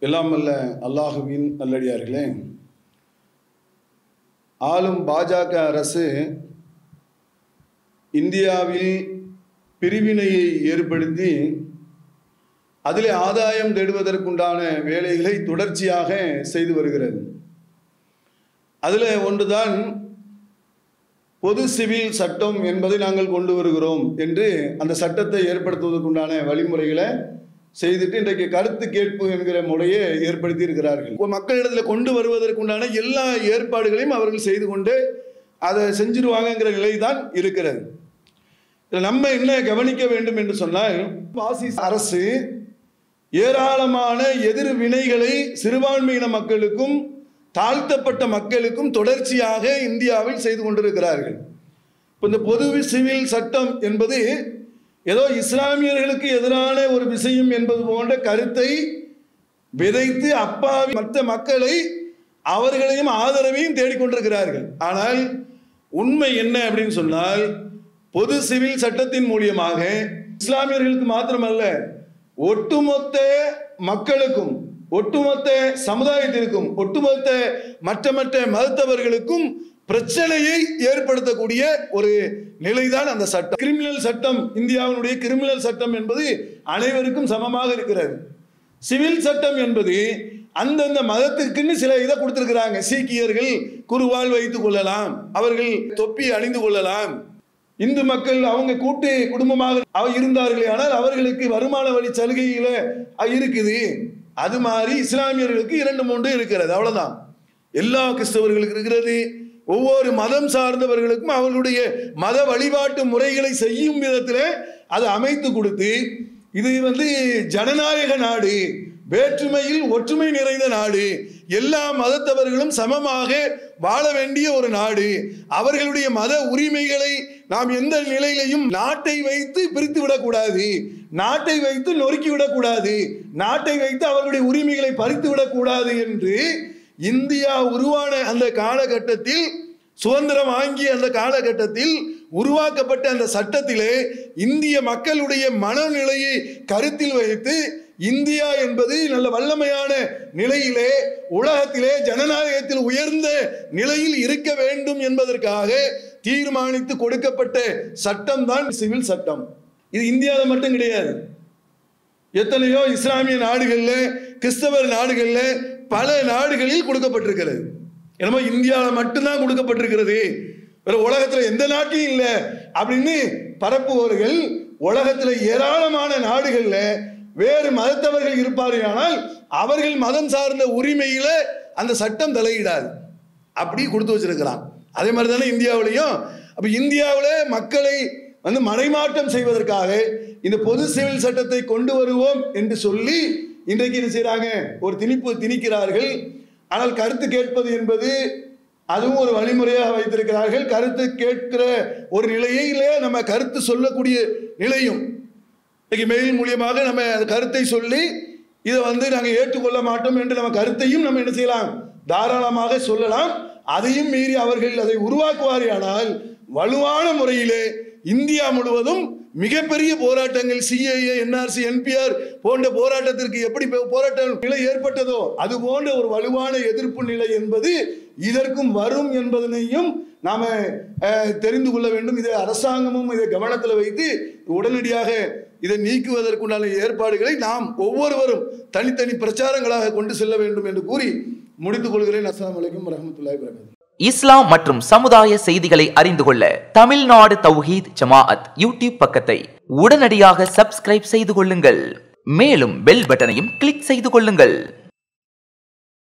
எல்லாம் அல்ல அல்லாஹுவின் நல்லடியார்களே ஆளும் பாஜக அரசு இந்தியாவில் பிரிவினையை ஏற்படுத்தி அதில் ஆதாயம் தேடுவதற்குண்டான வேலைகளை தொடர்ச்சியாக செய்து வருகிறது அதில் ஒன்றுதான் பொது சிவில் சட்டம் என்பதை நாங்கள் கொண்டு வருகிறோம் என்று அந்த சட்டத்தை ஏற்படுத்துவதற்குண்டான வழிமுறைகளை செய்துட்டு இன்றைக்கு கருத்து கேட்பு என்கிற முறையை ஏற்படுத்தி இருக்கிறார்கள் இப்போ மக்களிடத்தில் கொண்டு வருவதற்குண்டான எல்லா ஏற்பாடுகளையும் அவர்கள் செய்து கொண்டு அதை செஞ்சிருவாங்கங்கிற நிலை தான் இருக்கிறது இதில் நம்ம என்ன கவனிக்க வேண்டும் என்று சொன்னால் பாசிஸ் அரசு ஏராளமான எதிர் வினைகளை சிறுபான்மையின மக்களுக்கும் தாழ்த்தப்பட்ட மக்களுக்கும் தொடர்ச்சியாக இந்தியாவில் செய்து கொண்டிருக்கிறார்கள் இப்போ இந்த பொது சிவில் சட்டம் என்பது ஏதோ இஸ்லாமியர்களுக்கு எதிரான ஒரு விஷயம் என்பது போன்ற கருத்தை விதைத்து அப்பாவி மற்ற மக்களை அவர்களையும் ஆதரவையும் தேடிக்கொண்டிருக்கிறார்கள் ஆனால் உண்மை என்ன அப்படின்னு சொன்னால் பொது சிவில் சட்டத்தின் மூலியமாக இஸ்லாமியர்களுக்கு மாத்திரமல்ல ஒட்டுமொத்த மக்களுக்கும் ஒட்டுமொத்த சமுதாயத்திற்கும் ஒட்டுமொத்த மற்ற மற்ற மதத்தவர்களுக்கும் பிரச்சனையை ஏற்படுத்தக்கூடிய ஒரு நிலைதான் அந்த சட்டம் கிரிமினல் சட்டம் இந்தியாவினுடைய கிரிமினல் சட்டம் என்பது அனைவருக்கும் சமமாக இருக்கிறது சிவில் சட்டம் என்பது அந்தந்த மதத்திற்குன்னு சில இதை கொடுத்திருக்கிறாங்க சீக்கியர்கள் குருவால் வைத்துக் கொள்ளலாம் அவர்கள் தொப்பி அணிந்து கொள்ளலாம் இந்து மக்கள் அவங்க கூட்டு குடும்பமாக அவ- இருந்தார்களே ஆனால் அவர்களுக்கு வருமான வழி சலுகையில இருக்குது அது மாதிரி இஸ்லாமியர்களுக்கு இரண்டு மூன்று இருக்கிறது அவ்வளவுதான் எல்லா கிறிஸ்தவர்களுக்கு இருக்கிறது ஒவ்வொரு மதம் சார்ந்தவர்களுக்கும் அவர்களுடைய மத வழிபாட்டு முறைகளை செய்யும் விதத்தில் அது அமைத்து கொடுத்து இது வந்து ஜனநாயக நாடு வேற்றுமையில் ஒற்றுமை நிறைந்த நாடு எல்லா மதத்தவர்களும் சமமாக வாழ வேண்டிய ஒரு நாடு அவர்களுடைய மத உரிமைகளை நாம் எந்த நிலையிலையும் நாட்டை வைத்து பிரித்து விடக்கூடாது நாட்டை வைத்து நொறுக்கி விடக்கூடாது நாட்டை வைத்து அவர்களுடைய உரிமைகளை பறித்து விடக்கூடாது என்று இந்தியா உருவான அந்த காலகட்டத்தில் சுதந்திரம் வாங்கிய அந்த காலகட்டத்தில் உருவாக்கப்பட்ட அந்த சட்டத்திலே இந்திய மக்களுடைய மனநிலையை கருத்தில் வைத்து இந்தியா என்பது நல்ல வல்லமையான நிலையிலே உலகத்திலே ஜனநாயகத்தில் உயர்ந்த நிலையில் இருக்க வேண்டும் என்பதற்காக தீர்மானித்து கொடுக்கப்பட்ட சட்டம் தான் சிவில் சட்டம் இது இந்தியாவில் மட்டும் கிடையாது எத்தனையோ இஸ்லாமிய நாடுகள்ல கிறிஸ்தவர் நாடுகள்ல பல நாடுகளில் கொடுக்கப்பட்டிருக்கிறது என்னமோ இந்தியாவில் மட்டும்தான் கொடுக்கப்பட்டிருக்கிறது வேற உலகத்துல எந்த நாட்டிலும் இல்லை அப்படின்னு பரப்புபவர்கள் உலகத்துல ஏராளமான நாடுகள்ல வேறு மதத்தவர்கள் இருப்பார்கள் ஆனால் அவர்கள் மதம் சார்ந்த உரிமையில அந்த சட்டம் தலையிடாது அப்படி கொடுத்து வச்சிருக்கிறான் அதே மாதிரி தானே இந்தியாவிலையும் அப்ப இந்தியாவில் மக்களை வந்து மனைமாற்றம் செய்வதற்காக இந்த பொது சிவில் சட்டத்தை கொண்டு வருவோம் என்று சொல்லி இன்றைக்கு என்ன செய்றாங்க ஒரு திணிப்பு திணிக்கிறார்கள் ஆனால் கருத்து கேட்பது என்பது அதுவும் ஒரு வழிமுறையாக வைத்திருக்கிறார்கள் கருத்து கேட்கிற ஒரு நிலையிலே நம்ம கருத்து சொல்லக்கூடிய நிலையும் இன்னைக்கு மெயில் மூலியமாக நம்ம அந்த கருத்தை சொல்லி இதை வந்து நாங்கள் ஏற்றுக்கொள்ள மாட்டோம் என்று நம்ம கருத்தையும் நம்ம என்ன செய்யலாம் தாராளமாக சொல்லலாம் அதையும் மீறி அவர்கள் அதை உருவாக்குவார்கள் வலுவான முறையிலே இந்தியா முழுவதும் மிகப்பெரிய போராட்டங்கள் சிஏஏ என்ஆர்சி என்பிஆர் போன்ற போராட்டத்திற்கு எப்படி போ- போராட்ட நிலை ஏற்பட்டதோ அது போன்ற ஒரு வலுவான எதிர்ப்பு நிலை என்பது இதற்கும் வரும் என்பதனையும் நாம அஹ், தெரிந்து கொள்ள வேண்டும் இதை அரசாங்கமும் இதை கவனத்தில் வைத்து உடனடியாக இதை நீக்குவதற்குண்டான ஏற்பாடுகளை நாம் ஒவ்வொருவரும் தனித்தனி பிரச்சாரங்களாக கொண்டு செல்ல வேண்டும் என்று கூறி முடித்துக் கொள்கிறேன் அஸ்ஸலாமு அலைக்கும் வரஹ்மத்துல்லாஹி வரகாத்துஹு இஸ்லாம் மற்றும் சமுதாய செய்திகளை அறிந்து கொள்ள தமிழ்நாடு தௌஹீத் ஜமாஅத் யூடியூப் பக்கத்தை உடனடியாக சப்ஸ்கிரைப் செய்து கொள்ளுங்கள் மேலும் பெல் பட்டனையும் கிளிக் செய்து கொள்ளுங்கள்